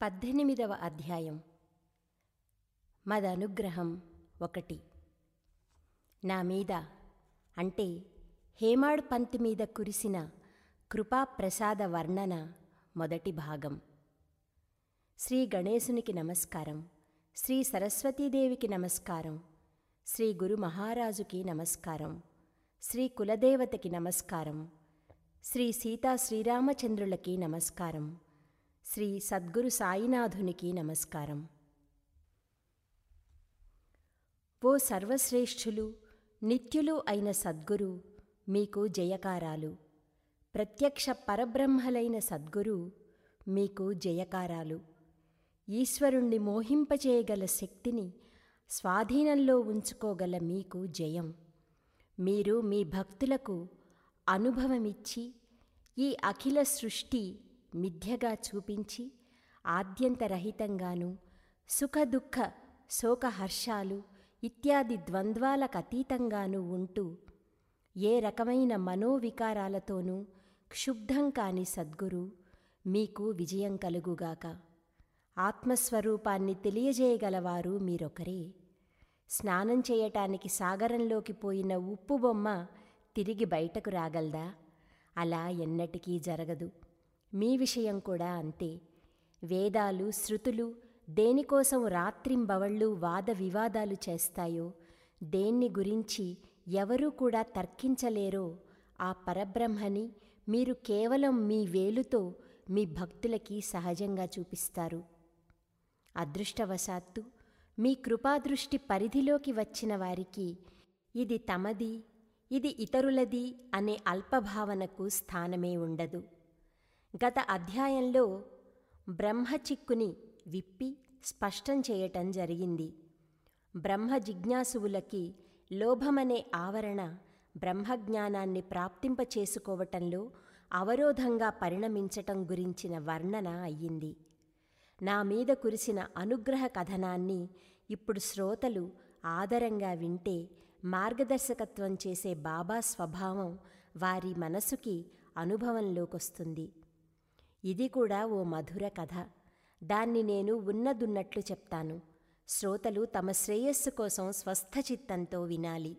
పద్దెనిమిదవ అధ్యాయం మదనుగ్రహం ఒకటి నా మీద అంటే హేమాడ్ పంత్ మీద కురిసిన కృపాప్రసాద వర్ణన మొదటి భాగం శ్రీ గణేశునికి నమస్కారం శ్రీ సరస్వతీదేవికి నమస్కారం శ్రీ గురు మహారాజుకి నమస్కారం శ్రీ కులదేవతకి నమస్కారం శ్రీ సీతా శ్రీరామచంద్రులకి నమస్కారం శ్రీ సద్గురు సాయినాథునికి నమస్కారం ఓ సర్వశ్రేష్ఠులు నిత్యులు అయిన సద్గురు మీకు జయకారాలు ప్రత్యక్ష పరబ్రహ్మలైన సద్గురు మీకు జయకారాలు ఈశ్వరుణ్ణి మోహింపచేయగల శక్తిని స్వాధీనంలో ఉంచుకోగల మీకు జయం మీరు మీ భక్తులకు అనుభవమిచ్చి ఈ అఖిల సృష్టి మిథ్యగా చూపించి ఆద్యంతరహితంగాను సుఖదుఖ శోకహర్షాలు ఇత్యాది ద్వంద్వాలకు అతీతంగాను ఉంటూ ఏ రకమైన మనోవికారాలతోనూ క్షుబ్ధం కాని సద్గురు మీకు విజయం కలుగుగాక ఆత్మస్వరూపాన్ని తెలియజేయగలవారు మీరొకరే స్నానం చేయటానికి సాగరంలోకి పోయిన ఉప్పు బొమ్మ తిరిగి బయటకు రాగలదా అలా ఎన్నటికీ జరగదు మీ విషయం కూడా అంతే వేదాలు శృతులు దేనికోసం రాత్రింబవళ్ళు వాద వివాదాలు చేస్తాయో దేన్ని గురించి ఎవరూ కూడా తర్కించలేరో ఆ పరబ్రహ్మని మీరు కేవలం మీ వేలుతో మీ భక్తులకి సహజంగా చూపిస్తారు అదృష్టవశాత్తు మీ కృపాదృష్టి పరిధిలోకి వచ్చిన వారికి ఇది తమది ఇది ఇతరులది అనే అల్పభావనకు స్థానమే ఉండదు గత అధ్యాయంలో బ్రహ్మచిక్కుని విప్పి స్పష్టం చేయటం జరిగింది బ్రహ్మ జిజ్ఞాసువులకి లోభమనే ఆవరణ బ్రహ్మజ్ఞానాన్ని ప్రాప్తింపచేసుకోవటంలో అవరోధంగా పరిణమించటం గురించిన వర్ణన అయ్యింది నా మీద కురిసిన అనుగ్రహ కథనాన్ని ఇప్పుడు శ్రోతలు ఆదరంగా వింటే మార్గదర్శకత్వం చేసే బాబా స్వభావం వారి మనసుకి అనుభవంలోకొస్తుంది ఇది కూడా ఓ మధుర కథ దాన్ని నేను ఉన్నదున్నట్లు చెప్తాను శ్రోతలు తమ శ్రేయస్సు కోసం స్వస్థచిత్తంతో వినాలి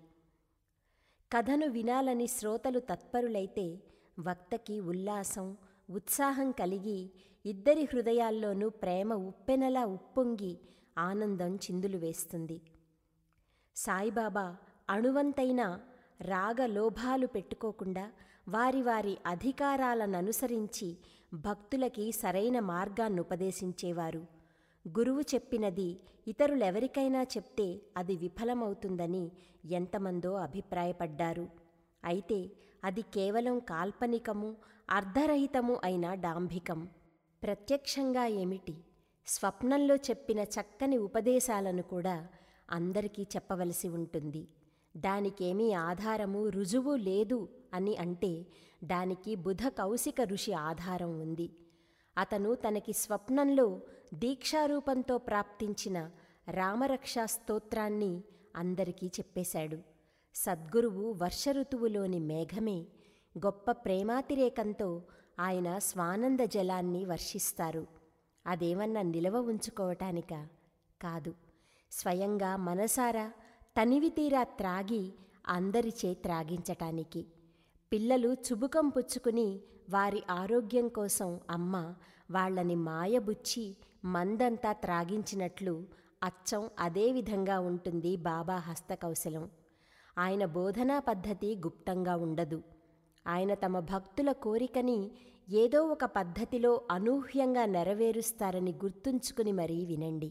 కథను వినాలని శ్రోతలు తత్పరులైతే వక్తకి ఉల్లాసం ఉత్సాహం కలిగి ఇద్దరి హృదయాల్లోనూ ప్రేమ ఉప్పెనలా ఉప్పొంగి ఆనందం చిందులు వేస్తుంది సాయిబాబా అణువంతైన రాగలోభాలు పెట్టుకోకుండా వారి వారి అధికారాలను అనుసరించి భక్తులకి సరైన మార్గాన్ని ఉపదేశించేవారు గురువు చెప్పినది ఇతరులెవరికైనా చెప్తే అది విఫలమవుతుందని ఎంతమందో అభిప్రాయపడ్డారు అయితే అది కేవలం కాల్పనికము అర్ధరహితము అయిన డాంభికం ప్రత్యక్షంగా ఏమిటి స్వప్నంలో చెప్పిన చక్కని ఉపదేశాలను కూడా అందరికీ చెప్పవలసి ఉంటుంది దానికేమీ ఆధారము రుజువు లేదు అని అంటే దానికి బుధ కౌశిక ఋషి ఆధారం ఉంది అతను తనకి స్వప్నంలో దీక్షారూపంతో ప్రాప్తించిన రామరక్షా స్తోత్రాన్ని అందరికీ చెప్పేశాడు సద్గురువు వర్ష ఋతువులోని మేఘమే గొప్ప ప్రేమాతిరేకంతో ఆయన స్వానంద జలాన్ని వర్షిస్తారు అదేమన్నా నిలవ ఉంచుకోవటానిక కాదు స్వయంగా మనసారా తనివితీరా త్రాగి అందరిచే త్రాగించటానికి పిల్లలు చుబుకం పుచ్చుకుని వారి ఆరోగ్యం కోసం అమ్మ వాళ్లని మాయబుచ్చి మందంతా త్రాగించినట్లు అచ్చం అదే విధంగా ఉంటుంది బాబా హస్తకౌశలం ఆయన బోధనా పద్ధతి గుప్తంగా ఉండదు ఆయన తమ భక్తుల కోరికని ఏదో ఒక పద్ధతిలో అనూహ్యంగా నెరవేరుస్తారని గుర్తుంచుకుని మరీ వినండి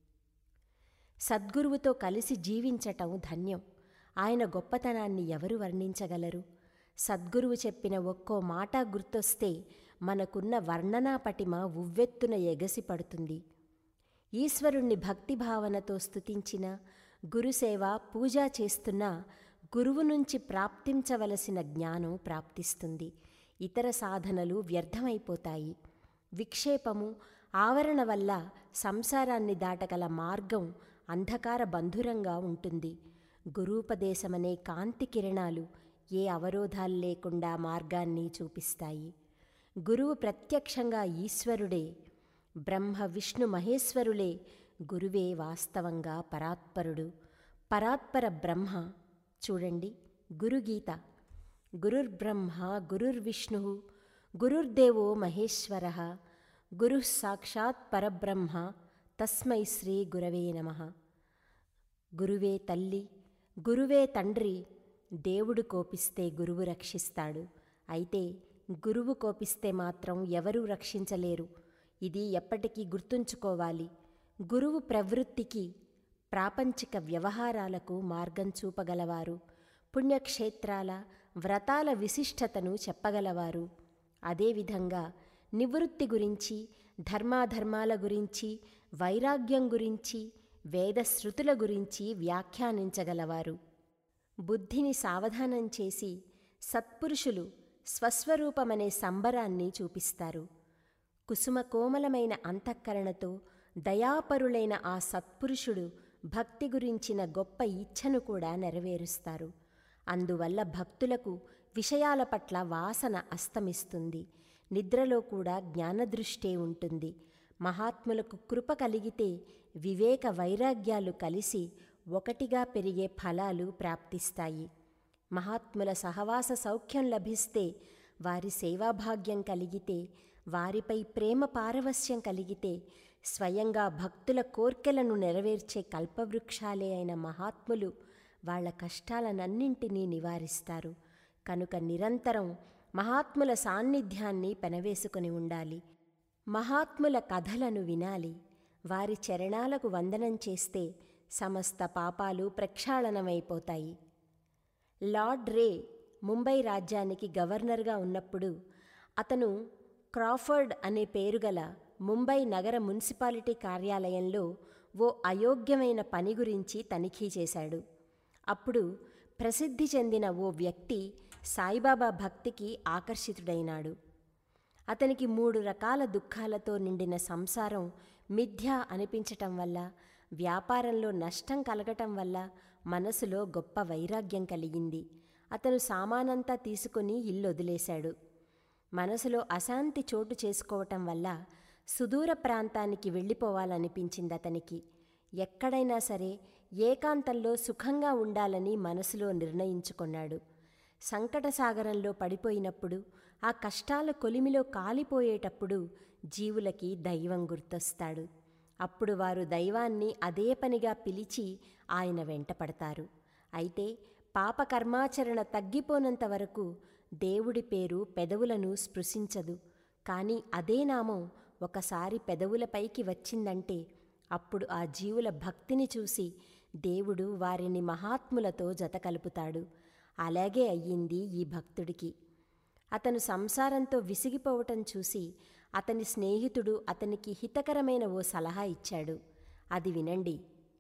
సద్గురువుతో కలిసి జీవించటం ధన్యం ఆయన గొప్పతనాన్ని ఎవరు వర్ణించగలరు సద్గురువు చెప్పిన ఒక్కో మాట గుర్తొస్తే మనకున్న వర్ణనా పటిమ ఉవ్వెత్తున ఎగసిపడుతుంది ఈశ్వరుణ్ణి భక్తిభావనతో స్తుతించిన గురుసేవ పూజ చేస్తున్న గురువు నుంచి ప్రాప్తించవలసిన జ్ఞానం ప్రాప్తిస్తుంది ఇతర సాధనలు వ్యర్థమైపోతాయి విక్షేపము ఆవరణ వల్ల సంసారాన్ని దాటగల మార్గం అంధకార బంధురంగా ఉంటుంది గురూపదేశమనే కాంతి కిరణాలు ఏ అవరోధాలు లేకుండా మార్గాన్ని చూపిస్తాయి గురువు ప్రత్యక్షంగా ఈశ్వరుడే బ్రహ్మ విష్ణు మహేశ్వరులే గురువే వాస్తవంగా పరాత్పరుడు పరాత్పర బ్రహ్మ చూడండి గురుగీత గురుర్బ్రహ్మ గురుర్విష్ణు గురుర్దేవో మహేశ్వర గురు సాక్షాత్ పరబ్రహ్మ తస్మై శ్రీ గురవే నమ గురువే తల్లి గురువే తండ్రి దేవుడు కోపిస్తే గురువు రక్షిస్తాడు అయితే గురువు కోపిస్తే మాత్రం ఎవరూ రక్షించలేరు ఇది ఎప్పటికీ గుర్తుంచుకోవాలి గురువు ప్రవృత్తికి ప్రాపంచిక వ్యవహారాలకు మార్గం చూపగలవారు పుణ్యక్షేత్రాల వ్రతాల విశిష్టతను చెప్పగలవారు అదేవిధంగా నివృత్తి గురించి ధర్మాధర్మాల గురించి వైరాగ్యం గురించి వేదశృతుల గురించి వ్యాఖ్యానించగలవారు బుద్ధిని సావధానం చేసి సత్పురుషులు స్వస్వరూపమనే సంబరాన్ని చూపిస్తారు కుసుమ కోమలమైన అంతఃకరణతో దయాపరులైన ఆ సత్పురుషుడు భక్తి గురించిన గొప్ప ఇచ్ఛను కూడా నెరవేరుస్తారు అందువల్ల భక్తులకు విషయాల పట్ల వాసన అస్తమిస్తుంది నిద్రలో కూడా జ్ఞానదృష్టే ఉంటుంది మహాత్ములకు కృప కలిగితే వివేక వైరాగ్యాలు కలిసి ఒకటిగా పెరిగే ఫలాలు ప్రాప్తిస్తాయి మహాత్ముల సహవాస సౌఖ్యం లభిస్తే వారి సేవాభాగ్యం కలిగితే వారిపై ప్రేమ పారవస్యం కలిగితే స్వయంగా భక్తుల కోర్కెలను నెరవేర్చే కల్పవృక్షాలే అయిన మహాత్ములు వాళ్ల కష్టాలనన్నింటినీ నివారిస్తారు కనుక నిరంతరం మహాత్ముల సాన్నిధ్యాన్ని పెనవేసుకుని ఉండాలి మహాత్ముల కథలను వినాలి వారి చరణాలకు వందనం చేస్తే సమస్త పాపాలు ప్రక్షాళనమైపోతాయి లార్డ్ రే ముంబై రాజ్యానికి గవర్నర్గా ఉన్నప్పుడు అతను క్రాఫర్డ్ అనే పేరుగల ముంబై నగర మున్సిపాలిటీ కార్యాలయంలో ఓ అయోగ్యమైన పని గురించి తనిఖీ చేశాడు అప్పుడు ప్రసిద్ధి చెందిన ఓ వ్యక్తి సాయిబాబా భక్తికి ఆకర్షితుడైనాడు అతనికి మూడు రకాల దుఃఖాలతో నిండిన సంసారం మిథ్య అనిపించటం వల్ల వ్యాపారంలో నష్టం కలగటం వల్ల మనసులో గొప్ప వైరాగ్యం కలిగింది అతను సామానంతా తీసుకుని ఇల్లు వదిలేశాడు మనసులో అశాంతి చోటు చేసుకోవటం వల్ల సుదూర ప్రాంతానికి వెళ్ళిపోవాలనిపించింది అతనికి ఎక్కడైనా సరే ఏకాంతంలో సుఖంగా ఉండాలని మనసులో నిర్ణయించుకున్నాడు సంకటసాగరంలో పడిపోయినప్పుడు ఆ కష్టాల కొలిమిలో కాలిపోయేటప్పుడు జీవులకి దైవం గుర్తొస్తాడు అప్పుడు వారు దైవాన్ని అదే పనిగా పిలిచి ఆయన వెంటపడతారు అయితే పాపకర్మాచరణ తగ్గిపోనంత వరకు దేవుడి పేరు పెదవులను స్పృశించదు కానీ అదే నామం ఒకసారి పెదవులపైకి వచ్చిందంటే అప్పుడు ఆ జీవుల భక్తిని చూసి దేవుడు వారిని మహాత్ములతో జతకలుపుతాడు అలాగే అయ్యింది ఈ భక్తుడికి అతను సంసారంతో విసిగిపోవటం చూసి అతని స్నేహితుడు అతనికి హితకరమైన ఓ సలహా ఇచ్చాడు అది వినండి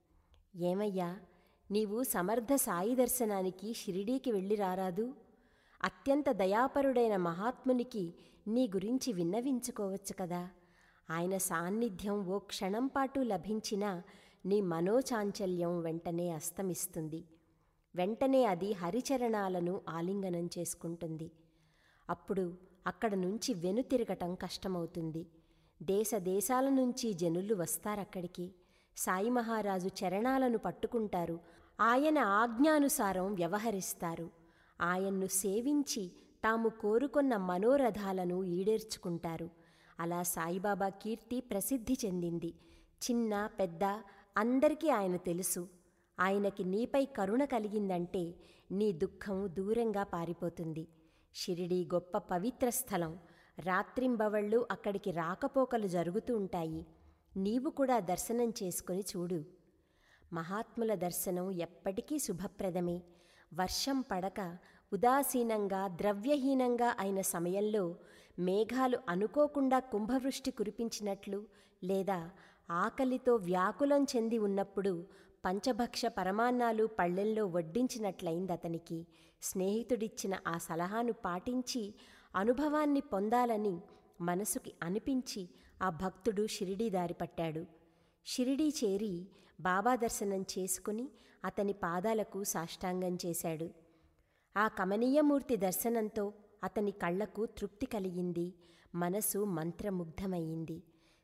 ఏమయ్యా నీవు సమర్థ సాయి దర్శనానికి షిరిడీకి వెళ్ళి రారాదు అత్యంత దయాపరుడైన మహాత్మునికి నీ గురించి విన్నవించుకోవచ్చు కదా ఆయన సాన్నిధ్యం ఓ క్షణం పాటు లభించినా నీ మనోచాంచల్యం వెంటనే అస్తమిస్తుంది వెంటనే అది హరిచరణాలను ఆలింగనం చేసుకుంటుంది అప్పుడు అక్కడ నుంచి వెనుతిరగటం కష్టమవుతుంది దేశ దేశాల నుంచి జనులు వస్తారక్కడికి సాయి మహారాజు చరణాలను పట్టుకుంటారు ఆయన ఆజ్ఞానుసారం వ్యవహరిస్తారు ఆయన్ను సేవించి తాము కోరుకున్న మనోరథాలను ఈడేర్చుకుంటారు అలా సాయిబాబా కీర్తి ప్రసిద్ధి చెందింది చిన్న పెద్ద అందరికీ ఆయన తెలుసు ఆయనకి నీపై కరుణ కలిగిందంటే నీ దుఃఖం దూరంగా పారిపోతుంది షిరిడి గొప్ప పవిత్ర స్థలం రాత్రింబవళ్ళు అక్కడికి రాకపోకలు జరుగుతూ ఉంటాయి నీవు కూడా దర్శనం చేసుకుని చూడు మహాత్ముల దర్శనం ఎప్పటికీ శుభప్రదమే వర్షం పడక ఉదాసీనంగా ద్రవ్యహీనంగా అయిన సమయంలో మేఘాలు అనుకోకుండా కుంభవృష్టి కురిపించినట్లు లేదా ఆకలితో వ్యాకులం చెంది ఉన్నప్పుడు పంచభక్ష పరమాన్నాలు పళ్ళెల్లో వడ్డించినట్లయింది అతనికి స్నేహితుడిచ్చిన ఆ సలహాను పాటించి అనుభవాన్ని పొందాలని మనసుకి అనిపించి ఆ భక్తుడు షిరిడీ దారి పట్టాడు షిరిడీ చేరి బాబా దర్శనం చేసుకుని అతని పాదాలకు సాష్టాంగం చేశాడు ఆ కమనీయమూర్తి దర్శనంతో అతని కళ్లకు తృప్తి కలిగింది మనసు మంత్రముగ్ధమయ్యింది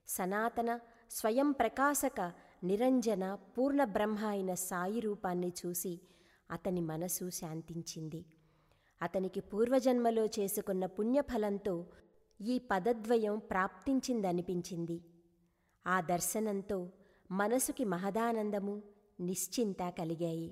సనాతన స్వయం ప్రకాశక నిరంజన పూర్ణ బ్రహ్మ అయిన సాయి రూపాన్ని చూసి అతని మనసు శాంతించింది అతనికి పూర్వజన్మలో చేసుకున్న పుణ్యఫలంతో ఈ పదద్వయం ప్రాప్తించిందనిపించింది ఆ దర్శనంతో మనసుకి మహదానందము నిశ్చింత కలిగాయి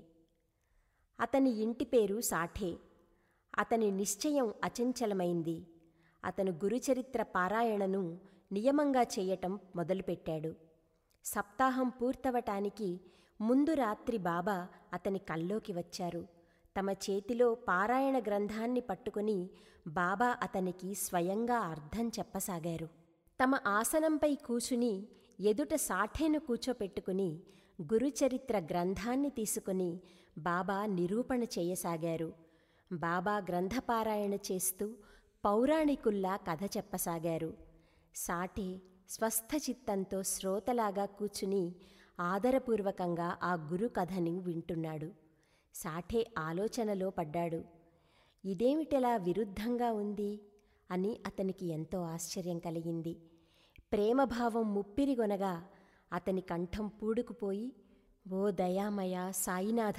అతని ఇంటి పేరు సాఠే అతని నిశ్చయం అచంచలమైంది అతను గురుచరిత్ర పారాయణను నియమంగా చేయటం మొదలుపెట్టాడు సప్తాహం పూర్తవటానికి ముందు రాత్రి బాబా అతని కల్లోకి వచ్చారు తమ చేతిలో పారాయణ గ్రంథాన్ని పట్టుకుని బాబా అతనికి స్వయంగా అర్థం చెప్పసాగారు తమ ఆసనంపై కూచుని ఎదుట సాఠేను కూర్చోపెట్టుకుని గురుచరిత్ర గ్రంథాన్ని తీసుకుని బాబా నిరూపణ చేయసాగారు బాబా గ్రంథపారాయణ చేస్తూ పౌరాణికుల్లా కథ చెప్పసాగారు సాఠే స్వస్థచిత్తంతో శ్రోతలాగా కూర్చుని ఆదరపూర్వకంగా ఆ గురు కథని వింటున్నాడు సాఠే ఆలోచనలో పడ్డాడు ఇదేమిటలా విరుద్ధంగా ఉంది అని అతనికి ఎంతో ఆశ్చర్యం కలిగింది ప్రేమభావం ముప్పిరిగొనగా అతని కంఠం పూడుకుపోయి ఓ దయామయ సాయినాథ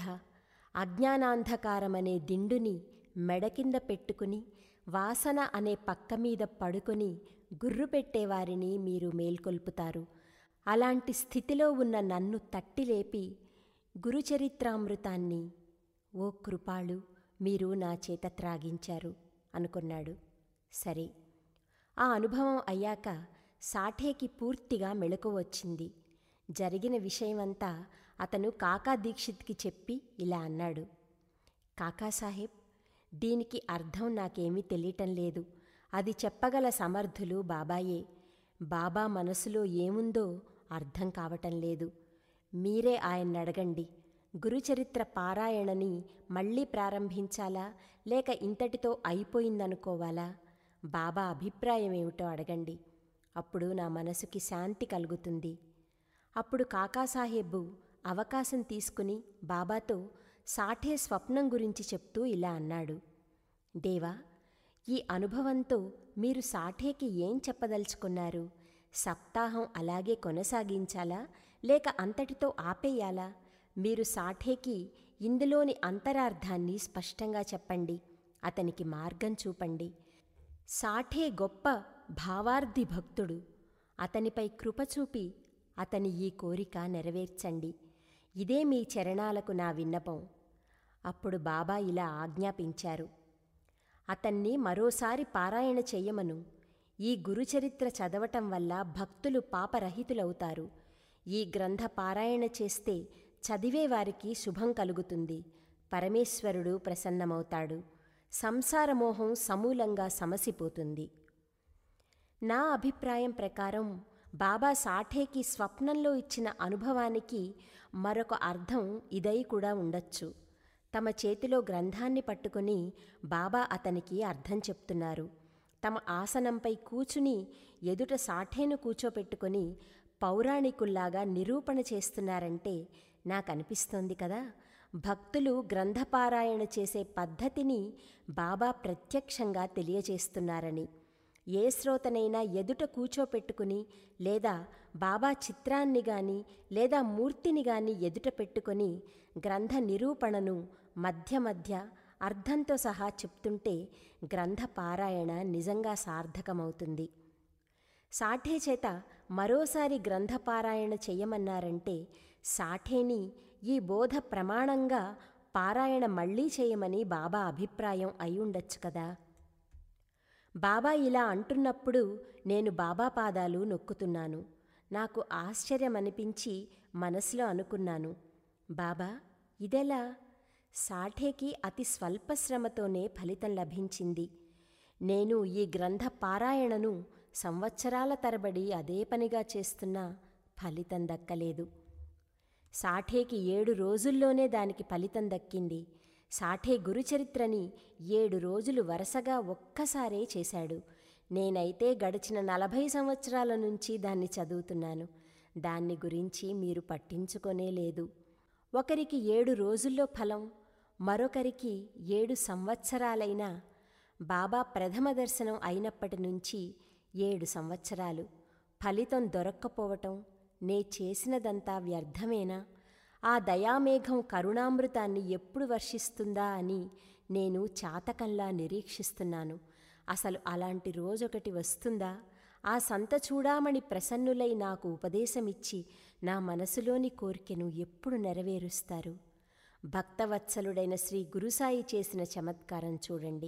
అజ్ఞానాంధకారమనే దిండుని మెడ కింద పెట్టుకుని వాసన అనే పక్క మీద పడుకొని గుర్రు పెట్టేవారిని మీరు మేల్కొల్పుతారు అలాంటి స్థితిలో ఉన్న నన్ను తట్టిలేపి గురుచరిత్రామృతాన్ని ఓ కృపాళు మీరు నా చేత త్రాగించారు అనుకున్నాడు సరే ఆ అనుభవం అయ్యాక సాఠేకి పూర్తిగా మెళుకు వచ్చింది జరిగిన విషయమంతా అతను కాకా దీక్షిత్కి చెప్పి ఇలా అన్నాడు కాకాసాహెబ్ దీనికి అర్థం నాకేమీ తెలియటం లేదు అది చెప్పగల సమర్థులు బాబాయే బాబా మనసులో ఏముందో అర్థం కావటం లేదు మీరే ఆయన్ని అడగండి గురుచరిత్ర పారాయణని మళ్ళీ ప్రారంభించాలా లేక ఇంతటితో అయిపోయిందనుకోవాలా బాబా అభిప్రాయం ఏమిటో అడగండి అప్పుడు నా మనసుకి శాంతి కలుగుతుంది అప్పుడు కాకాసాహెబ్బు అవకాశం తీసుకుని బాబాతో సాఠే స్వప్నం గురించి చెప్తూ ఇలా అన్నాడు దేవా ఈ అనుభవంతో మీరు సాఠేకి ఏం చెప్పదలుచుకున్నారు సప్తాహం అలాగే కొనసాగించాలా లేక అంతటితో ఆపేయాలా మీరు సాఠేకి ఇందులోని అంతరార్థాన్ని స్పష్టంగా చెప్పండి అతనికి మార్గం చూపండి సాఠే గొప్ప భావార్థి భక్తుడు అతనిపై కృప చూపి అతని ఈ కోరిక నెరవేర్చండి ఇదే మీ చరణాలకు నా విన్నపం అప్పుడు బాబా ఇలా ఆజ్ఞాపించారు అతన్ని మరోసారి పారాయణ చెయ్యమను ఈ గురుచరిత్ర చదవటం వల్ల భక్తులు పాపరహితులవుతారు ఈ గ్రంథ పారాయణ చేస్తే చదివే వారికి శుభం కలుగుతుంది పరమేశ్వరుడు ప్రసన్నమవుతాడు సంసారమోహం సమూలంగా సమసిపోతుంది నా అభిప్రాయం ప్రకారం బాబా సాఠేకి స్వప్నంలో ఇచ్చిన అనుభవానికి మరొక అర్థం ఇదై కూడా ఉండొచ్చు తమ చేతిలో గ్రంథాన్ని పట్టుకుని బాబా అతనికి అర్థం చెప్తున్నారు తమ ఆసనంపై కూచుని ఎదుట సాఠేను కూచోపెట్టుకొని పౌరాణికుల్లాగా నిరూపణ చేస్తున్నారంటే నాకు అనిపిస్తోంది కదా భక్తులు గ్రంథపారాయణ చేసే పద్ధతిని బాబా ప్రత్యక్షంగా తెలియజేస్తున్నారని ఏ శ్రోతనైనా ఎదుట కూచోపెట్టుకుని లేదా బాబా చిత్రాన్ని గాని లేదా మూర్తిని గాని ఎదుట పెట్టుకొని గ్రంథ నిరూపణను మధ్య మధ్య అర్థంతో సహా చెప్తుంటే గ్రంథ పారాయణ నిజంగా సార్థకమవుతుంది సాఠే చేత మరోసారి గ్రంథపారాయణ చెయ్యమన్నారంటే సాఠేని ఈ బోధ ప్రమాణంగా పారాయణ మళ్ళీ చేయమని బాబా అభిప్రాయం అయి ఉండొచ్చు కదా బాబా ఇలా అంటున్నప్పుడు నేను బాబా పాదాలు నొక్కుతున్నాను నాకు ఆశ్చర్యమనిపించి మనసులో అనుకున్నాను బాబా ఇదెలా సాఠేకి అతి స్వల్ప శ్రమతోనే ఫలితం లభించింది నేను ఈ గ్రంథ పారాయణను సంవత్సరాల తరబడి అదే పనిగా చేస్తున్నా ఫలితం దక్కలేదు సాఠేకి ఏడు రోజుల్లోనే దానికి ఫలితం దక్కింది సాఠే గురుచరిత్రని ఏడు రోజులు వరుసగా ఒక్కసారే చేశాడు నేనైతే గడిచిన నలభై సంవత్సరాల నుంచి దాన్ని చదువుతున్నాను దాన్ని గురించి మీరు పట్టించుకొనే లేదు ఒకరికి ఏడు రోజుల్లో ఫలం మరొకరికి ఏడు సంవత్సరాలైనా బాబా ప్రథమ దర్శనం అయినప్పటి నుంచి ఏడు సంవత్సరాలు ఫలితం దొరక్కపోవటం నే చేసినదంతా వ్యర్థమేనా ఆ దయామేఘం కరుణామృతాన్ని ఎప్పుడు వర్షిస్తుందా అని నేను చాతకంలా నిరీక్షిస్తున్నాను అసలు అలాంటి రోజొకటి వస్తుందా ఆ సంత చూడామణి ప్రసన్నులై నాకు ఉపదేశమిచ్చి నా మనసులోని కోరికెను ఎప్పుడు నెరవేరుస్తారు భక్తవత్సలుడైన శ్రీ గురుసాయి చేసిన చమత్కారం చూడండి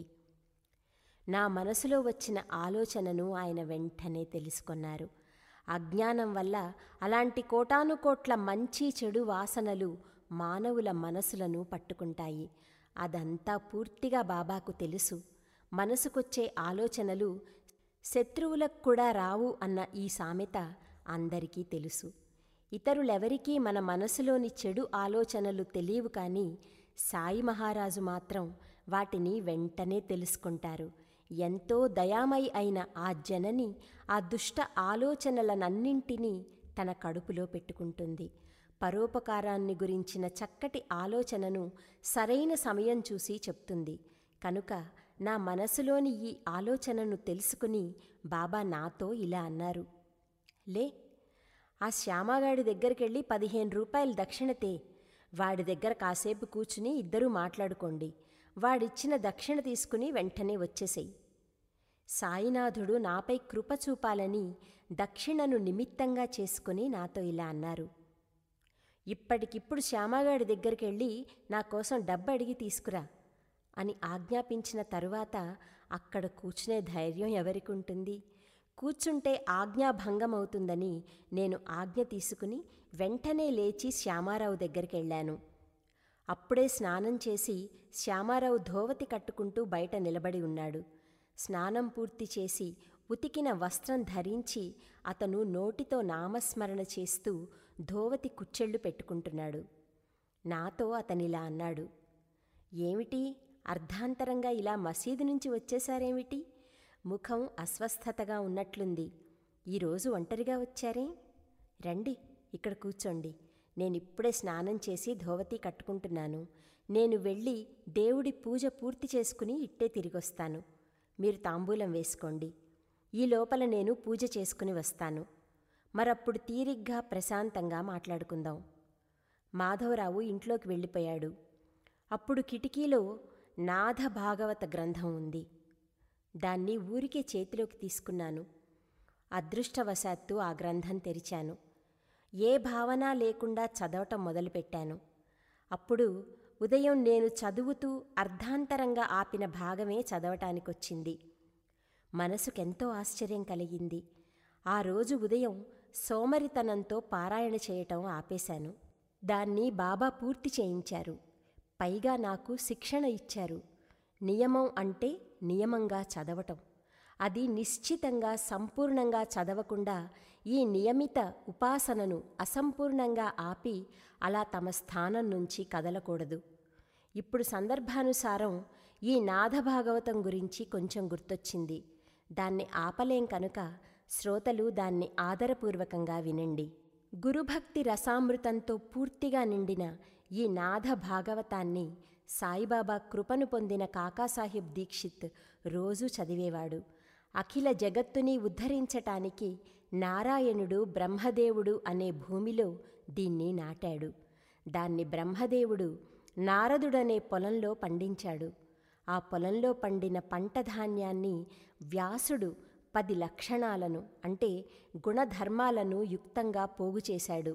నా మనసులో వచ్చిన ఆలోచనను ఆయన వెంటనే తెలుసుకొన్నారు అజ్ఞానం వల్ల అలాంటి కోటానుకోట్ల మంచి చెడు వాసనలు మానవుల మనసులను పట్టుకుంటాయి అదంతా పూర్తిగా బాబాకు తెలుసు మనసుకొచ్చే ఆలోచనలు శత్రువులకు కూడా రావు అన్న ఈ సామెత అందరికీ తెలుసు ఇతరులెవరికీ మన మనసులోని చెడు ఆలోచనలు తెలియవు కానీ సాయి మహారాజు మాత్రం వాటిని వెంటనే తెలుసుకుంటారు ఎంతో దయామయి అయిన ఆ జనని ఆ దుష్ట ఆలోచనలనన్నింటినీ తన కడుపులో పెట్టుకుంటుంది పరోపకారాన్ని గురించిన చక్కటి ఆలోచనను సరైన సమయం చూసి చెప్తుంది కనుక నా మనసులోని ఈ ఆలోచనను తెలుసుకుని బాబా నాతో ఇలా అన్నారు లే ఆ శ్యామగాడి దగ్గరికెళ్ళి పదిహేను రూపాయలు దక్షిణతే వాడి దగ్గర కాసేపు కూర్చుని ఇద్దరూ మాట్లాడుకోండి వాడిచ్చిన దక్షిణ తీసుకుని వెంటనే వచ్చేసేయి సాయినాథుడు నాపై కృప చూపాలని దక్షిణను నిమిత్తంగా చేసుకుని నాతో ఇలా అన్నారు ఇప్పటికిప్పుడు శ్యామగాడి దగ్గరికి వెళ్ళి నా కోసం డబ్బు అడిగి తీసుకురా అని ఆజ్ఞాపించిన తరువాత అక్కడ కూర్చునే ధైర్యం ఎవరికి ఉంటుంది కూర్చుంటే ఆజ్ఞాభంగం అవుతుందని నేను ఆజ్ఞ తీసుకుని వెంటనే లేచి శ్యామారావు దగ్గరికి వెళ్ళాను అప్పుడే స్నానం చేసి శ్యామారావు ధోవతి కట్టుకుంటూ బయట నిలబడి ఉన్నాడు స్నానం పూర్తి చేసి ఉతికిన వస్త్రం ధరించి అతను నోటితో నామస్మరణ చేస్తూ ధోవతి కుచ్చెళ్ళు పెట్టుకుంటున్నాడు నాతో అతనిలా అన్నాడు ఏమిటి అర్ధాంతరంగా ఇలా మసీదు నుంచి వచ్చేశారేమిటి ముఖం అస్వస్థతగా ఉన్నట్లుంది ఈరోజు ఒంటరిగా వచ్చారే రండి ఇక్కడ కూర్చోండి నేనిప్పుడే స్నానం చేసి ధోవతి కట్టుకుంటున్నాను నేను వెళ్ళి దేవుడి పూజ పూర్తి చేసుకుని ఇట్టే తిరిగొస్తాను మీరు తాంబూలం వేసుకోండి ఈ లోపల నేను పూజ చేసుకుని వస్తాను మరప్పుడు తీరిగ్గా ప్రశాంతంగా మాట్లాడుకుందాం మాధవరావు ఇంట్లోకి వెళ్ళిపోయాడు అప్పుడు కిటికీలో నాథ భాగవత గ్రంథం ఉంది దాన్ని ఊరికే చేతిలోకి తీసుకున్నాను అదృష్టవశాత్తు ఆ గ్రంథం తెరిచాను ఏ భావన లేకుండా చదవటం మొదలుపెట్టాను అప్పుడు ఉదయం నేను చదువుతూ అర్ధాంతరంగా ఆపిన భాగమే చదవటానికొచ్చింది మనసుకెంతో ఆశ్చర్యం కలిగింది ఆ రోజు ఉదయం సోమరితనంతో పారాయణ చేయటం ఆపేశాను దాన్ని బాబా పూర్తి చేయించారు పైగా నాకు శిక్షణ ఇచ్చారు నియమం అంటే నియమంగా చదవటం అది నిశ్చితంగా సంపూర్ణంగా చదవకుండా ఈ నియమిత ఉపాసనను అసంపూర్ణంగా ఆపి అలా తమ స్థానం నుంచి కదలకూడదు ఇప్పుడు సందర్భానుసారం ఈ నాథభాగవతం గురించి కొంచెం గుర్తొచ్చింది దాన్ని ఆపలేం కనుక శ్రోతలు దాన్ని ఆదరపూర్వకంగా వినండి గురుభక్తి రసామృతంతో పూర్తిగా నిండిన ఈ నాథ భాగవతాన్ని సాయిబాబా కృపను పొందిన కాకాసాహెబ్ దీక్షిత్ రోజూ చదివేవాడు అఖిల జగత్తుని ఉద్ధరించటానికి నారాయణుడు బ్రహ్మదేవుడు అనే భూమిలో దీన్ని నాటాడు దాన్ని బ్రహ్మదేవుడు నారదుడనే పొలంలో పండించాడు ఆ పొలంలో పండిన పంట ధాన్యాన్ని వ్యాసుడు పది లక్షణాలను అంటే గుణధర్మాలను యుక్తంగా పోగు చేశాడు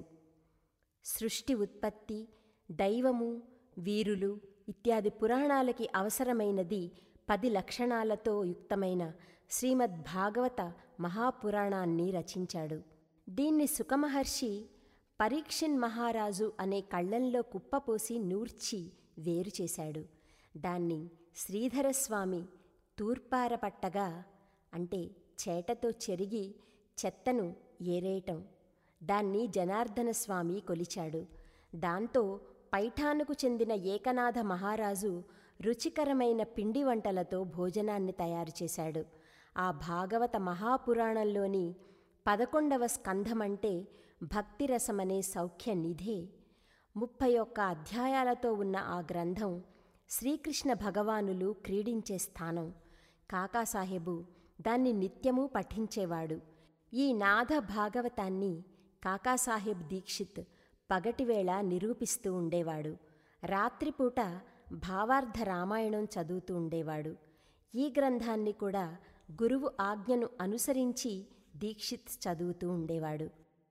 సృష్టి ఉత్పత్తి దైవము వీరులు ఇత్యాది పురాణాలకి అవసరమైనది పది లక్షణాలతో యుక్తమైన శ్రీమద్ భాగవత మహాపురాణాన్ని రచించాడు దీన్ని సుఖమహర్షి పరీక్షిన్ మహారాజు అనే కళ్ళంలో కుప్పపోసి నూర్చి వేరు చేశాడు దాన్ని శ్రీధరస్వామి తూర్పారపట్టగా అంటే చేటతో చెరిగి చెత్తను ఏరేయటం దాన్ని జనార్దన స్వామి కొలిచాడు దాంతో పైఠానుకు చెందిన ఏకనాథ మహారాజు రుచికరమైన పిండి వంటలతో భోజనాన్ని తయారు చేశాడు ఆ భాగవత మహాపురాణంలోని పదకొండవ స్కంధమంటే భక్తిరసమనే సౌఖ్య నిధే ముప్పై ఒక్క అధ్యాయాలతో ఉన్న ఆ గ్రంథం శ్రీకృష్ణ భగవానులు క్రీడించే స్థానం కాకాసాహెబు దాన్ని నిత్యము పఠించేవాడు ఈ నాథ భాగవతాన్ని కాకాసాహెబ్ దీక్షిత్ పగటివేళ నిరూపిస్తూ ఉండేవాడు రాత్రిపూట భావార్థ రామాయణం చదువుతూ ఉండేవాడు ఈ గ్రంథాన్ని కూడా గురువు ఆజ్ఞను అనుసరించి దీక్షిత్ చదువుతూ ఉండేవాడు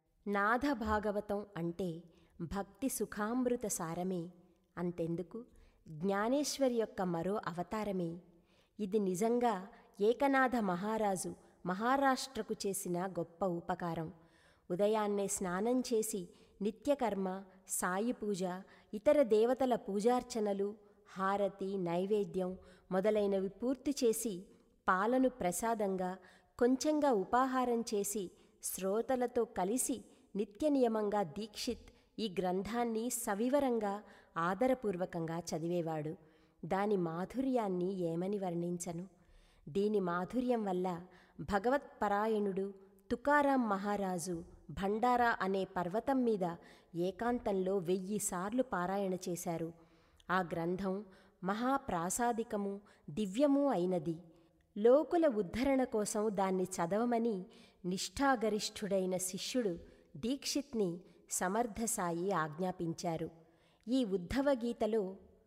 నాథ భాగవతం అంటే భక్తి సుఖామృత సారమే అంతెందుకు జ్ఞానేశ్వరి యొక్క మరో అవతారమే ఇది నిజంగా ఏకనాథ మహారాజు మహారాష్ట్రకు చేసిన గొప్ప ఉపకారం ఉదయాన్నే స్నానం చేసి నిత్యకర్మ సాయి పూజ ఇతర దేవతల పూజార్చనలు హారతి నైవేద్యం మొదలైనవి పూర్తి చేసి పాలను ప్రసాదంగా కొంచెంగా ఉపాహారం చేసి శ్రోతలతో కలిసి నిత్య నియమంగా దీక్షిత్ ఈ గ్రంథాన్ని సవివరంగా ఆదరపూర్వకంగా చదివేవాడు దాని మాధుర్యాన్ని ఏమని వర్ణించను దీని మాధుర్యం వల్ల భగవత్పరాయణుడు తుకారాం మహారాజు భండారా అనే పర్వతం మీద ఏకాంతంలో వెయ్యి సార్లు పారాయణ చేశారు ఆ గ్రంథం మహాప్రాసాదికము దివ్యము అయినది లోకుల ఉద్ధరణ కోసం దాన్ని చదవమని నిష్ఠాగరిష్ఠుడైన శిష్యుడు దీక్షిత్ని సమర్థసాయి ఆజ్ఞాపించారు ఈ ఉద్ధవగీతలో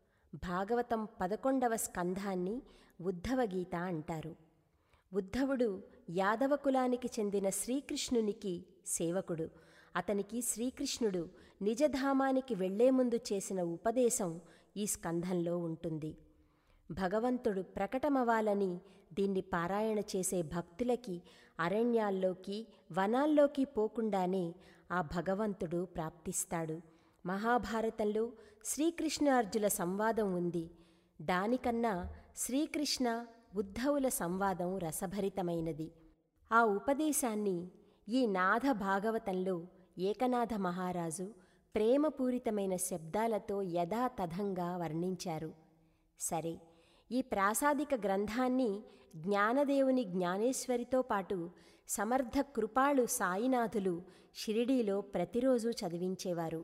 భాగవతం పదకొండవ స్కంధాన్ని ఉద్ధవగీత అంటారు ఉద్ధవుడు యాదవ కులానికి చెందిన శ్రీకృష్ణునికి సేవకుడు అతనికి శ్రీకృష్ణుడు నిజధామానికి వెళ్లే ముందు చేసిన ఉపదేశం ఈ స్కంధంలో ఉంటుంది భగవంతుడు ప్రకటమవ్వాలని దీన్ని పారాయణ చేసే భక్తులకి అరణ్యాల్లోకి వనాల్లోకి పోకుండానే ఆ భగవంతుడు ప్రాప్తిస్తాడు మహాభారతంలో శ్రీకృష్ణార్జుల సంవాదం ఉంది దానికన్నా శ్రీకృష్ణ ఉద్ధవుల సంవాదం రసభరితమైనది ఆ ఉపదేశాన్ని ఈ నాథ భాగవతంలో ఏకనాథ మహారాజు ప్రేమపూరితమైన శబ్దాలతో యథాతథంగా వర్ణించారు సరే ఈ ప్రాసాదిక గ్రంథాన్ని జ్ఞానదేవుని జ్ఞానేశ్వరితో పాటు సమర్థ కృపాళు సాయినాథులు షిరిడీలో ప్రతిరోజు చదివించేవారు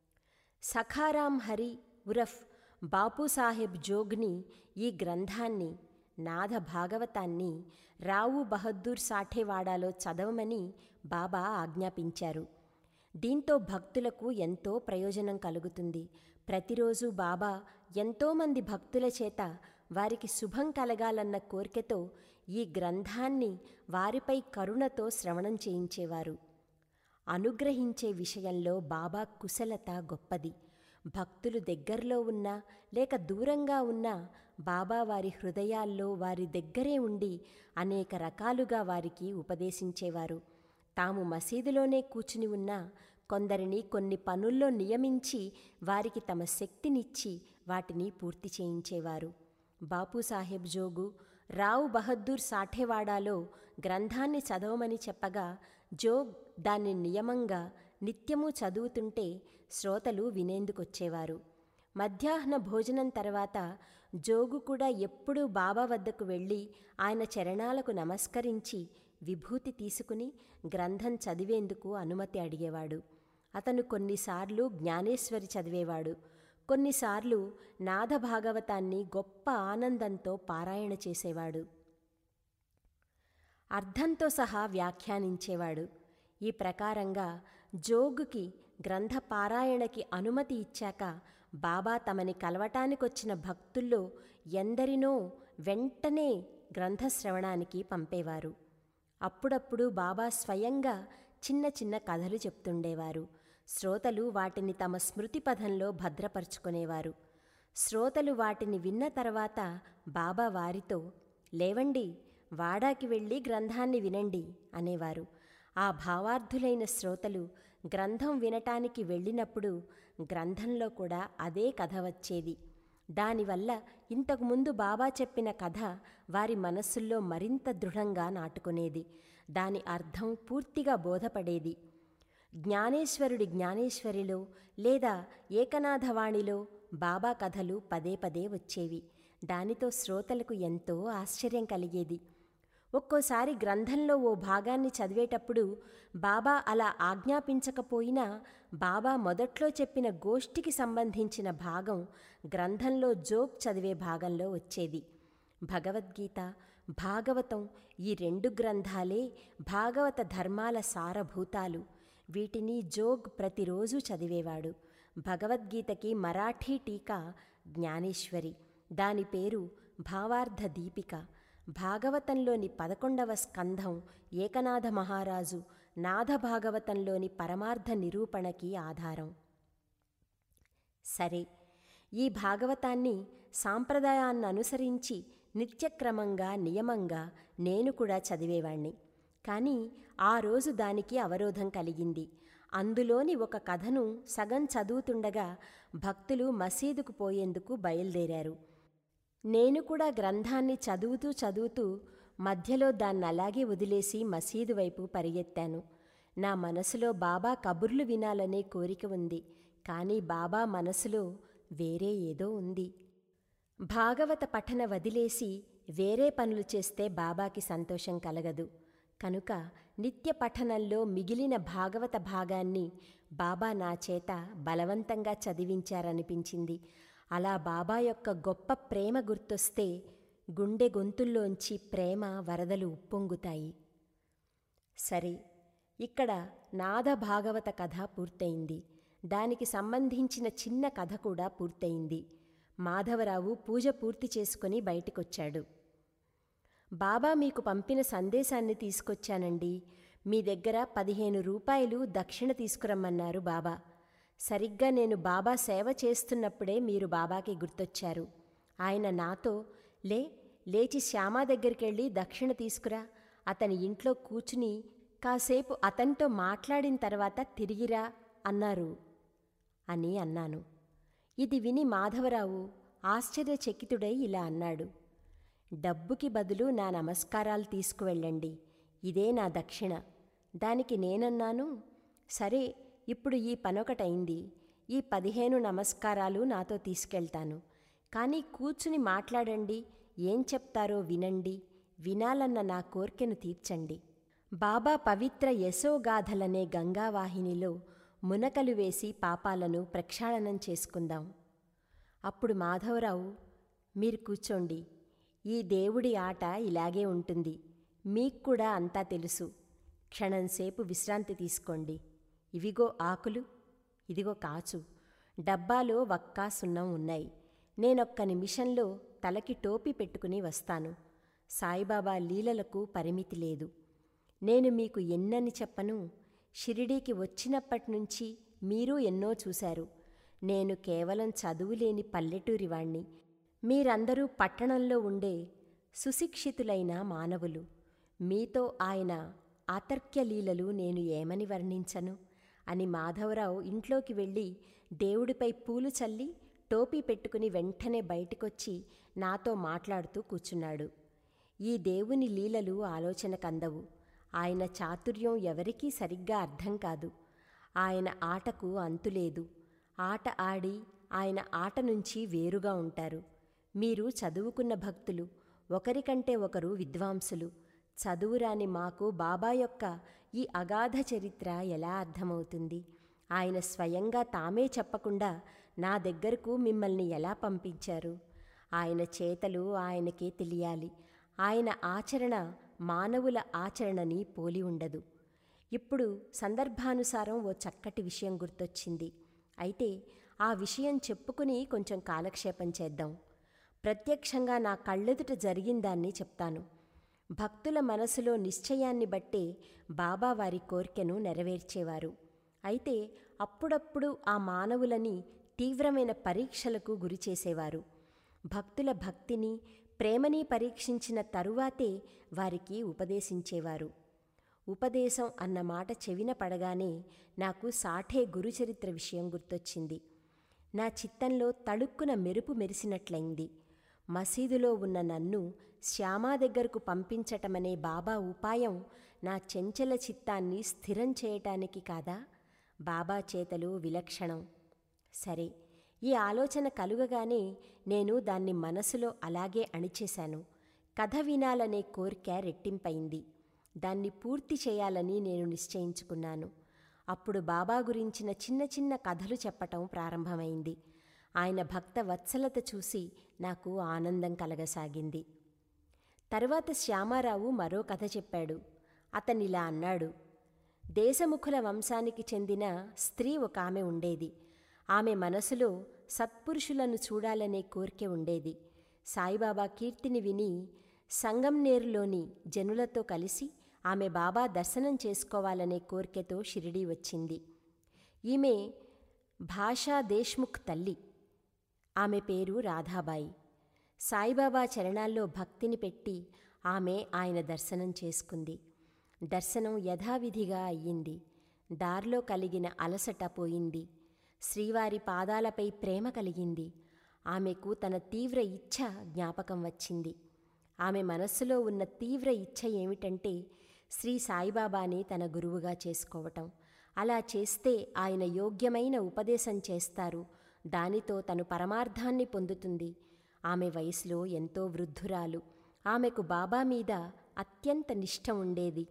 సఖారాం హరి ఉరఫ్ బాపూసాహెబ్ జోగ్ని ఈ గ్రంథాన్ని నాథ భాగవతాన్ని రావు బహద్దూర్ సాఠేవాడాలో చదవమని బాబా ఆజ్ఞాపించారు దీంతో భక్తులకు ఎంతో ప్రయోజనం కలుగుతుంది ప్రతిరోజు బాబా ఎంతోమంది భక్తుల చేత వారికి శుభం కలగాలన్న కోరికతో ఈ గ్రంథాన్ని వారిపై కరుణతో శ్రవణం చేయించేవారు అనుగ్రహించే విషయంలో బాబా కుశలత గొప్పది భక్తులు దగ్గరలో ఉన్నా లేక దూరంగా ఉన్నా బాబా వారి హృదయాల్లో వారి దగ్గరే ఉండి అనేక రకాలుగా వారికి ఉపదేశించేవారు తాము మసీదులోనే కూర్చుని ఉన్నా కొందరిని కొన్ని పనుల్లో నియమించి వారికి తమ శక్తినిచ్చి వాటిని పూర్తి చేయించేవారు బాపూసాహెబ్ జోగు రావు బహద్దూర్ సాఠేవాడాలో గ్రంథాన్ని చదవమని చెప్పగా జోగ్ దాన్ని నియమంగా నిత్యము చదువుతుంటే శ్రోతలు వినేందుకొచ్చేవారు మధ్యాహ్న భోజనం తర్వాత జోగు కూడా ఎప్పుడూ బాబా వద్దకు వెళ్ళి ఆయన చరణాలకు నమస్కరించి విభూతి తీసుకుని గ్రంథం చదివేందుకు అనుమతి అడిగేవాడు అతను కొన్నిసార్లు జ్ఞానేశ్వరి చదివేవాడు కొన్నిసార్లు నాథ భాగవతాన్ని గొప్ప ఆనందంతో పారాయణ చేసేవాడు అర్థంతో సహా వ్యాఖ్యానించేవాడు ఈ ప్రకారంగా జోగుకి గ్రంథ పారాయణకి అనుమతి ఇచ్చాక బాబా తమని కలవటానికొచ్చిన భక్తుల్లో ఎందరినో వెంటనే గ్రంథశ్రవణానికి పంపేవారు అప్పుడప్పుడు బాబా స్వయంగా చిన్న చిన్న కథలు చెప్తుండేవారు శ్రోతలు వాటిని తమ స్మృతి పథంలో భద్రపరుచుకునేవారు శ్రోతలు వాటిని విన్న తర్వాత బాబా వారితో లేవండి వాడాకి వెళ్ళి గ్రంథాన్ని వినండి అనేవారు ఆ భావార్థులైన శ్రోతలు గ్రంథం వినటానికి వెళ్ళినప్పుడు గ్రంథంలో కూడా అదే కథ వచ్చేది దానివల్ల ఇంతకుముందు బాబా చెప్పిన కథ వారి మనస్సుల్లో మరింత దృఢంగా నాటుకునేది దాని అర్థం పూర్తిగా బోధపడేది జ్ఞానేశ్వరుడి జ్ఞానేశ్వరిలో లేదా ఏకనాథవాణిలో బాబా కథలు పదే పదే వచ్చేవి దానితో శ్రోతలకు ఎంతో ఆశ్చర్యం కలిగేది ఒక్కోసారి గ్రంథంలో ఓ భాగాన్ని చదివేటప్పుడు బాబా అలా ఆజ్ఞాపించకపోయినా బాబా మొదట్లో చెప్పిన గోష్ఠికి సంబంధించిన భాగం గ్రంథంలో జోక్ చదివే భాగంలో వచ్చేది భగవద్గీత భాగవతం ఈ రెండు గ్రంథాలే భాగవత ధర్మాల సారభూతాలు వీటిని జోగ్ ప్రతిరోజు చదివేవాడు భగవద్గీతకి మరాఠీ టీకా జ్ఞానేశ్వరి దాని పేరు భావార్థ దీపిక భాగవతంలోని పదకొండవ స్కంధం ఏకనాథ మహారాజు నాథ భాగవతంలోని పరమార్థ నిరూపణకి ఆధారం సరే ఈ భాగవతాన్ని సాంప్రదాయాన్ని అనుసరించి నిత్యక్రమంగా నియమంగా నేను కూడా చదివేవాణ్ణి కానీ ఆ రోజు దానికి అవరోధం కలిగింది అందులోని ఒక కథను సగం చదువుతుండగా భక్తులు మసీదుకు పోయేందుకు బయలుదేరారు నేను కూడా గ్రంథాన్ని చదువుతూ చదువుతూ మధ్యలో దాన్ని అలాగే వదిలేసి మసీదు వైపు పరిగెత్తాను నా మనసులో బాబా కబుర్లు వినాలనే కోరిక ఉంది కానీ బాబా మనసులో వేరే ఏదో ఉంది భాగవత పఠన వదిలేసి వేరే పనులు చేస్తే బాబాకి సంతోషం కలగదు కనుక నిత్య పఠనంలో మిగిలిన భాగవత భాగాన్ని బాబా నా చేత బలవంతంగా చదివించారనిపించింది అలా బాబా యొక్క గొప్ప ప్రేమ గుర్తొస్తే గుండె గొంతుల్లోంచి ప్రేమ వరదలు ఉప్పొంగుతాయి సరే ఇక్కడ నాద భాగవత కథ పూర్తయింది దానికి సంబంధించిన చిన్న కథ కూడా పూర్తయింది మాధవరావు పూజ పూర్తి చేసుకుని బయటికొచ్చాడు బాబా మీకు పంపిన సందేశాన్ని తీసుకొచ్చానండి మీ దగ్గర పదిహేను రూపాయలు దక్షిణ తీసుకురమ్మన్నారు బాబా సరిగ్గా నేను బాబా సేవ చేస్తున్నప్పుడే మీరు బాబాకి గుర్తొచ్చారు ఆయన నాతో లే లేచి శ్యామా దగ్గరికెళ్ళి దక్షిణ తీసుకురా అతని ఇంట్లో కూర్చుని కాసేపు అతనితో మాట్లాడిన తర్వాత తిరిగిరా అన్నారు అని అన్నాను ఇది విని మాధవరావు ఆశ్చర్యచకితుడై ఇలా అన్నాడు డబ్బుకి బదులు నా నమస్కారాలు తీసుకువెళ్ళండి ఇదే నా దక్షిణ దానికి నేనన్నాను సరే ఇప్పుడు ఈ పనొకటైంది ఈ పదిహేను నమస్కారాలు నాతో తీసుకెళ్తాను కానీ కూర్చుని మాట్లాడండి ఏం చెప్తారో వినండి వినాలన్న నా కోర్కెను తీర్చండి బాబా పవిత్ర యశోగాథలనే గంగావాహినిలో మునకలు వేసి పాపాలను ప్రక్షాళనం చేసుకుందాం అప్పుడు మాధవరావు మీరు కూర్చోండి ఈ దేవుడి ఆట ఇలాగే ఉంటుంది మీకు కూడా అంతా తెలుసు క్షణంసేపు విశ్రాంతి తీసుకోండి ఇవిగో ఆకులు ఇదిగో కాచు డబ్బాలో వక్కా సున్నం ఉన్నాయి నేనొక్క నిమిషంలో తలకి టోపీ పెట్టుకుని వస్తాను సాయిబాబా లీలలకు పరిమితి లేదు నేను మీకు ఎన్నని చెప్పను షిరిడీకి వచ్చినప్పటి నుంచి మీరు ఎన్నో చూశారు నేను కేవలం చదువులేని పల్లెటూరివాణ్ణి మీరందరూ పట్టణంలో ఉండే సుశిక్షితులైన మానవులు మీతో ఆయన ఆతర్క్య లీలలు నేను ఏమని వర్ణించను అని మాధవరావు ఇంట్లోకి వెళ్ళి దేవుడిపై పూలు చల్లి టోపీ పెట్టుకుని వెంటనే బయటికొచ్చి నాతో మాట్లాడుతూ కూర్చున్నాడు ఈ దేవుని లీలలు ఆలోచన కందవు ఆయన చాతుర్యం ఎవరికీ సరిగ్గా అర్థం కాదు ఆయన ఆటకు అంతులేదు ఆట ఆడి ఆయన ఆట నుంచి వేరుగా ఉంటారు మీరు చదువుకున్న భక్తులు ఒకరికంటే ఒకరు విద్వాంసులు చదువురాని మాకు బాబా యొక్క ఈ అగాధ చరిత్ర ఎలా అర్థమవుతుంది ఆయన స్వయంగా తామే చెప్పకుండా నా దగ్గరకు మిమ్మల్ని ఎలా పంపించారు ఆయన చేతలు ఆయనకే తెలియాలి ఆయన ఆచరణ మానవుల ఆచరణని పోలి ఉండదు ఇప్పుడు సందర్భానుసారం ఓ చక్కటి విషయం గుర్తొచ్చింది అయితే ఆ విషయం చెప్పుకుని కొంచెం కాలక్షేపం చేద్దాం ప్రత్యక్షంగా నా కళ్ళెదుట జరిగిందాన్ని చెప్తాను భక్తుల మనసులో నిశ్చయాన్ని బట్టే బాబా వారి కోరికను నెరవేర్చేవారు అయితే అప్పుడప్పుడు ఆ మానవులని తీవ్రమైన పరీక్షలకు గురిచేసేవారు భక్తుల భక్తిని ప్రేమని పరీక్షించిన తరువాతే వారికి ఉపదేశించేవారు ఉపదేశం అన్న మాట చెవిన పడగానే నాకు సాఠే గురుచరిత్ర విషయం గుర్తొచ్చింది నా చిత్తంలో తళుక్కున మెరుపు మెరిసినట్లయింది మసీదులో ఉన్న నన్ను శ్యామా దగ్గరకు పంపించటమనే బాబా ఉపాయం నా చెంచల చిత్తాన్ని స్థిరం చేయటానికి కాదా బాబా చేతలు విలక్షణం సరే ఈ ఆలోచన కలుగగానే నేను దాన్ని మనసులో అలాగే అణిచేశాను కథ వినాలనే కోరిక రెట్టింపైంది దాన్ని పూర్తి చేయాలని నేను నిశ్చయించుకున్నాను అప్పుడు బాబా గురించిన చిన్న చిన్న కథలు చెప్పటం ప్రారంభమైంది ఆయన భక్త వత్సలత చూసి నాకు ఆనందం కలగసాగింది తరువాత శ్యామారావు మరో కథ చెప్పాడు అతనిలా అన్నాడు దేశముఖుల వంశానికి చెందిన స్త్రీ ఒక ఆమె ఉండేది ఆమె మనసులో సత్పురుషులను చూడాలనే కోరిక ఉండేది సాయిబాబా కీర్తిని విని సంగంనేరులోని జనులతో కలిసి ఆమె బాబా దర్శనం చేసుకోవాలనే కోరికతో షిరిడీ వచ్చింది ఈమె భాషా దేశ్ముఖ్ తల్లి ఆమె పేరు రాధాబాయి సాయిబాబా చరణాల్లో భక్తిని పెట్టి ఆమె ఆయన దర్శనం చేసుకుంది దర్శనం యథావిధిగా అయ్యింది దారిలో కలిగిన అలసట పోయింది శ్రీవారి పాదాలపై ప్రేమ కలిగింది ఆమెకు తన తీవ్ర ఇచ్ఛ జ్ఞాపకం వచ్చింది ఆమె మనస్సులో ఉన్న తీవ్ర ఇచ్ఛ ఏమిటంటే శ్రీ సాయిబాబాని తన గురువుగా చేసుకోవటం అలా చేస్తే ఆయన యోగ్యమైన ఉపదేశం చేస్తారు దానితో తను పరమార్థాన్ని పొందుతుంది ఆమె వయసులో ఎంతో వృద్ధురాలు ఆమెకు బాబా మీద అత్యంత నిష్ఠ ఉండేది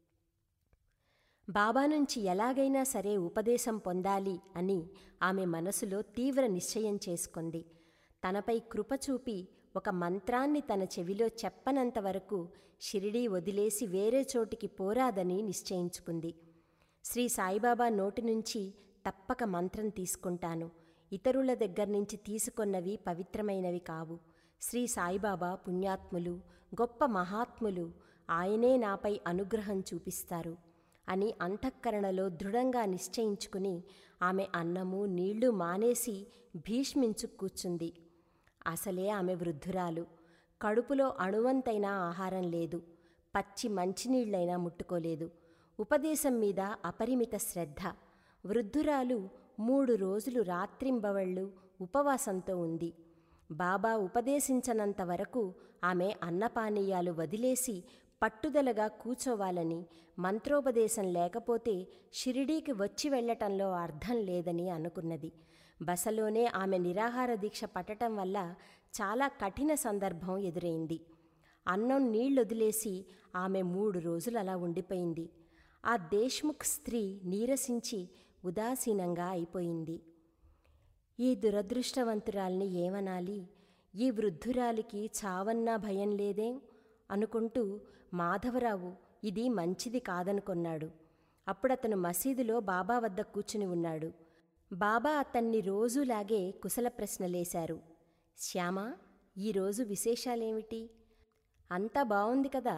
బాబా నుంచి ఎలాగైనా సరే ఉపదేశం పొందాలి అని ఆమె మనసులో తీవ్ర నిశ్చయం చేసుకుంది తనపై కృప చూపి ఒక మంత్రాన్ని తన చెవిలో చెప్పనంత వరకు షిరిడీ వదిలేసి వేరే చోటికి పోరాదని నిశ్చయించుకుంది శ్రీ సాయిబాబా నోటి నుంచి తప్పక మంత్రం తీసుకుంటాను ఇతరుల దగ్గర నుంచి తీసుకొన్నవి పవిత్రమైనవి కావు శ్రీ సాయిబాబా పుణ్యాత్ములు గొప్ప మహాత్ములు ఆయనే నాపై అనుగ్రహం చూపిస్తారు అని అంతఃకరణలో దృఢంగా నిశ్చయించుకుని ఆమె అన్నము నీళ్లు మానేసి భీష్మించు కూర్చుంది అసలే ఆమె వృద్ధురాలు కడుపులో అణువంతైనా ఆహారం లేదు పచ్చి మంచినీళ్లైనా ముట్టుకోలేదు ఉపదేశం మీద అపరిమిత శ్రద్ధ వృద్ధురాలు మూడు రోజులు రాత్రింబవళ్ళు ఉపవాసంతో ఉంది బాబా ఉపదేశించనంత వరకు ఆమె అన్నపానీయాలు వదిలేసి పట్టుదలగా కూచోవాలని మంత్రోపదేశం లేకపోతే షిరిడీకి వచ్చి వెళ్లటంలో అర్థం లేదని అనుకున్నది బసలోనే ఆమె నిరాహార దీక్ష పట్టటం వల్ల చాలా కఠిన సందర్భం ఎదురైంది అన్నం నీళ్లొదిలేసి ఆమె మూడు రోజులు అలా ఉండిపోయింది ఆ దేశ్ముఖ్ స్త్రీ నీరసించి ఉదాసీనంగా అయిపోయింది ఈ దురదృష్టవంతురాల్ని ఏమనాలి ఈ వృద్ధురాలికి చావన్నా భయం లేదేం అనుకుంటూ మాధవరావు ఇది మంచిది కాదనుకొన్నాడు అప్పుడతను మసీదులో బాబా వద్ద కూర్చుని ఉన్నాడు బాబా అతన్ని రోజులాగే కుశల ప్రశ్నలేశారు శ్యామ ఈరోజు విశేషాలేమిటి అంతా బావుంది కదా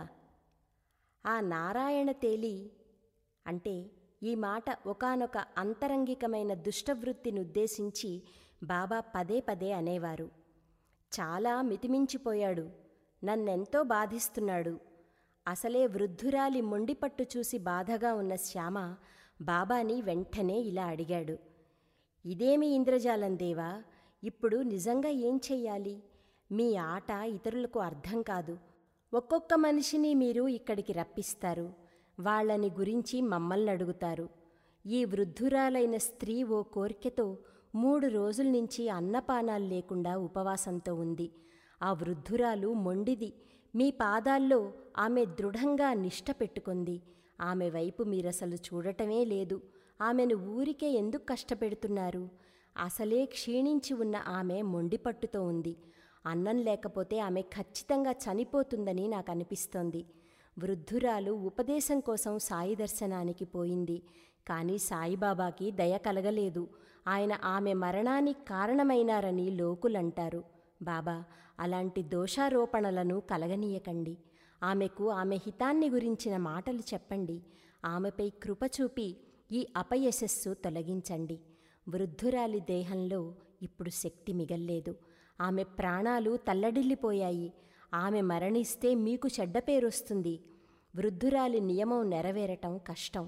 ఆ నారాయణ తేలి అంటే ఈ మాట ఒకానొక అంతరంగికమైన దుష్టవృత్తిని ఉద్దేశించి బాబా పదే పదే అనేవారు చాలా మితిమించిపోయాడు నన్నెంతో బాధిస్తున్నాడు అసలే వృద్ధురాలి మొండిపట్టు చూసి బాధగా ఉన్న శ్యామ బాబాని వెంటనే ఇలా అడిగాడు ఇదేమి ఇంద్రజాలం దేవా ఇప్పుడు నిజంగా ఏం చెయ్యాలి మీ ఆట ఇతరులకు అర్థం కాదు ఒక్కొక్క మనిషిని మీరు ఇక్కడికి రప్పిస్తారు వాళ్ళని గురించి మమ్మల్ని అడుగుతారు ఈ వృద్ధురాలైన స్త్రీ ఓ కోరికతో మూడు రోజుల నుంచి అన్నపానాలు లేకుండా ఉపవాసంతో ఉంది ఆ వృద్ధురాలు మొండిది మీ పాదాల్లో ఆమె దృఢంగా నిష్ట పెట్టుకుంది ఆమె వైపు మీరసలు చూడటమే లేదు ఆమెను ఊరికే ఎందుకు కష్టపెడుతున్నారు అసలే క్షీణించి ఉన్న ఆమె మొండిపట్టుతో ఉంది అన్నం లేకపోతే ఆమె ఖచ్చితంగా చనిపోతుందని నాకు అనిపిస్తోంది వృద్ధురాలు ఉపదేశం కోసం సాయి దర్శనానికి పోయింది కానీ సాయిబాబాకి దయ కలగలేదు ఆయన ఆమె మరణానికి కారణమైనారని లోకులంటారు బాబా అలాంటి దోషారోపణలను కలగనీయకండి ఆమెకు ఆమె హితాన్ని గురించిన మాటలు చెప్పండి ఆమెపై కృప చూపి ఈ అపయశస్సు తొలగించండి వృద్ధురాలి దేహంలో ఇప్పుడు శక్తి మిగల్లేదు ఆమె ప్రాణాలు తల్లడిల్లిపోయాయి ఆమె మరణిస్తే మీకు చెడ్డ పేరొస్తుంది వృద్ధురాలి నియమం నెరవేరటం కష్టం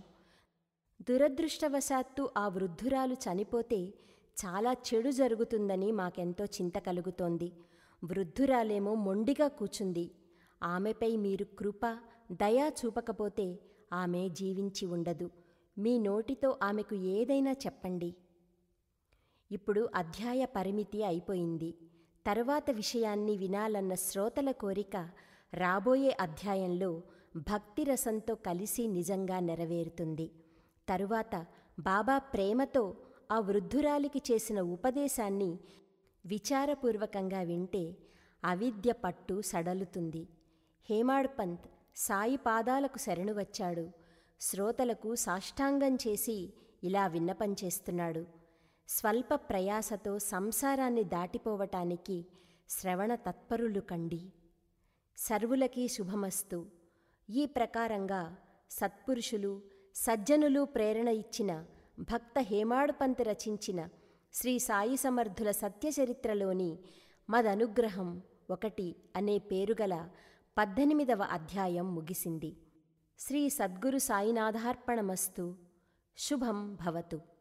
దురదృష్టవశాత్తు ఆ వృద్ధురాలు చనిపోతే చాలా చెడు జరుగుతుందని మాకెంతో చింత కలుగుతోంది వృద్ధురాలేమో మొండిగా కూచుంది ఆమెపై మీరు కృప దయా చూపకపోతే ఆమె జీవించి ఉండదు మీ నోటితో ఆమెకు ఏదైనా చెప్పండి ఇప్పుడు అధ్యాయ పరిమితి అయిపోయింది తరువాత విషయాన్ని వినాలన్న శ్రోతల కోరిక రాబోయే అధ్యాయంలో భక్తి రసంతో కలిసి నిజంగా నెరవేరుతుంది తరువాత బాబా ప్రేమతో ఆ వృద్ధురాలికి చేసిన ఉపదేశాన్ని విచారపూర్వకంగా వింటే అవిద్య పట్టు సడలుతుంది హేమాడ్ పంత్ సాయి పాదాలకు శరణు వచ్చాడు శ్రోతలకు సాష్టాంగం చేసి ఇలా విన్నపం చేస్తున్నాడు స్వల్ప ప్రయాసతో సంసారాన్ని దాటిపోవటానికి శ్రవణ తత్పరులు కండి సర్వులకి శుభమస్తు ఈ ప్రకారంగా సత్పురుషులు సజ్జనులు ప్రేరణ ఇచ్చిన భక్త హేమాడ్ పంత్ రచించిన శ్రీ సాయి సమర్థుల సత్యచరిత్రలోని మదనుగ్రహం ఒకటి అనే పేరుగల పద్దెనిమిదవ అధ్యాయం ముగిసింది శ్రీ సద్గురు సాయినాథార్పణమస్తు శుభం భవతు